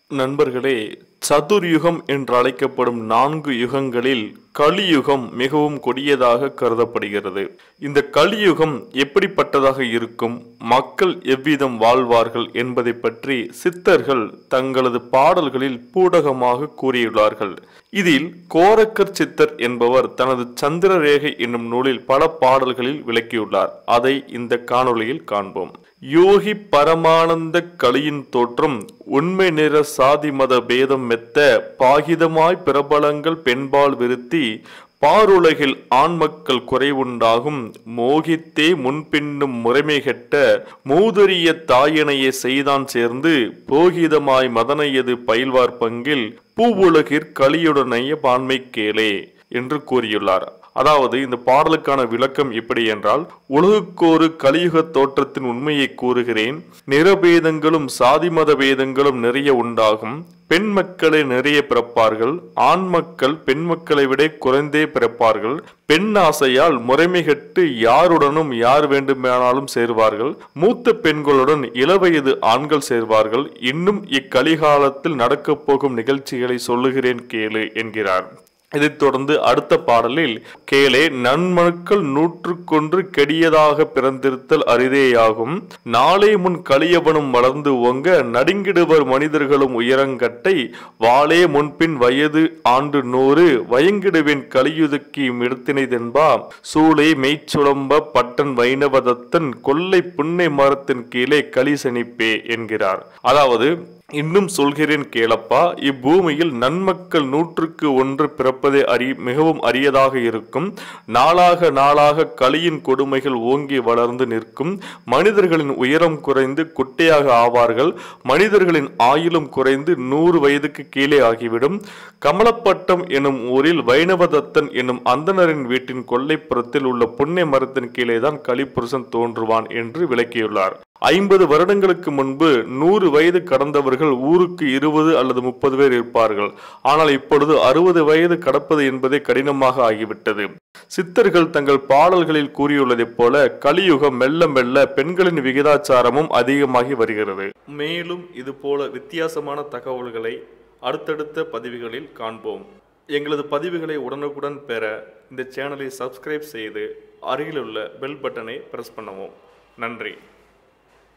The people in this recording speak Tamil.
நண்பர்களே சதுர்யுகம் என்று அழைக்கப்படும் நான்கு யுகங்களில் கலியுகம் மிகவும் கொடியதாக கருதப்படுகிறது இந்த கலியுகம் எப்படிப்பட்டதாக இருக்கும் மக்கள் எவ்விதம் வாழ்வார்கள் என்பதை பற்றி சித்தர்கள் தங்களது பாடல்களில் பூடகமாக கூறியுள்ளார்கள் இதில் கோரக்கர் சித்தர் என்பவர் தனது சந்திரரேகை என்னும் நூலில் பல பாடல்களில் விளக்கியுள்ளார் அதை இந்த காணொளியில் காண்போம் யோகி பரமானந்த கலியின் தோற்றம் உண்மை நிற சாதி மத பேதம் மெத்த பாகிதமாய் பிரபலங்கள் பெண்பால் விருத்தி பாருலகில் ஆண் மக்கள் குறைவுண்டாகும் மோகித்தே முன்பின்னும் முறைமை கெட்ட மூதறிய தாயினையே செய்தான் சேர்ந்து போகிதமாய் மதனையது பயில்வார் பங்கில் பூவுலகிற் கலியுடனைய பான்மை கேளே என்று கூறியுள்ளார் அதாவது இந்த பாடலுக்கான விளக்கம் எப்படி என்றால் உலகுக்கோரு கலியுக தோற்றத்தின் உண்மையை கூறுகிறேன் நிறபேதங்களும் சாதி மத பேதங்களும் நிறைய உண்டாகும் பெண் மக்களே நிறைய பிறப்பார்கள் ஆண் மக்கள் பெண் மக்களை விட குறைந்தே பிறப்பார்கள் பெண் ஆசையால் முறைமை கெட்டு யாருடனும் யார் வேண்டுமானாலும் சேர்வார்கள் மூத்த பெண்களுடன் இளவயது ஆண்கள் சேர்வார்கள் இன்னும் இக்கலிகாலத்தில் நடக்கப் போகும் நிகழ்ச்சிகளை சொல்லுகிறேன் கேளு என்கிறார் இதைத் தொடர்ந்து அடுத்த பாடலில் கேளே நன்மனுக்கள் நூற்றுக்கொன்று கெடியதாக பிறந்திருத்தல் அரிதேயாகும் நாளை முன் கலியவனும் வளர்ந்து ஓங்க நடுங்கிடுவர் மனிதர்களும் உயரங்கட்டை வாளே முன்பின் வயது ஆண்டு நூறு வயங்கிடுவேன் கலியுதுக்கி மிடத்தினைதென்பா சூளை மெய்ச்சுளம்ப பட்டன் வைணவதத்தன் கொல்லை புன்னை மரத்தின் கீழே களி சனிப்பே என்கிறார் அதாவது இன்னும் சொல்கிறேன் கேளப்பா இப்பூமியில் நன்மக்கள் நூற்றுக்கு ஒன்று பிறப்பதே அறி மிகவும் அரியதாக இருக்கும் நாளாக நாளாக கலியின் கொடுமைகள் ஓங்கி வளர்ந்து நிற்கும் மனிதர்களின் உயரம் குறைந்து குட்டையாக ஆவார்கள் மனிதர்களின் ஆயுளும் குறைந்து நூறு வயதுக்கு கீழே ஆகிவிடும் கமலப்பட்டம் எனும் ஊரில் வைணவதத்தன் எனும் அந்தணரின் வீட்டின் கொல்லைப்புறத்தில் உள்ள புன்னை மரத்தின் கீழே தான் கலிபுருஷன் தோன்றுவான் என்று விளக்கியுள்ளார் ஐம்பது வருடங்களுக்கு முன்பு நூறு வயது கடந்தவர்கள் ஊருக்கு இருபது அல்லது முப்பது பேர் இருப்பார்கள் ஆனால் இப்பொழுது அறுபது வயது கடப்பது என்பதே கடினமாக ஆகிவிட்டது சித்தர்கள் தங்கள் பாடல்களில் கூறியுள்ளதைப் போல கலியுகம் மெல்ல மெல்ல பெண்களின் விகிதாச்சாரமும் அதிகமாகி வருகிறது மேலும் இது போல வித்தியாசமான தகவல்களை அடுத்தடுத்த பதிவுகளில் காண்போம் எங்களது பதிவுகளை உடனுக்குடன் பெற இந்த சேனலை சப்ஸ்கிரைப் செய்து அருகிலுள்ள பெல் பட்டனை பிரஸ் பண்ணவும் நன்றி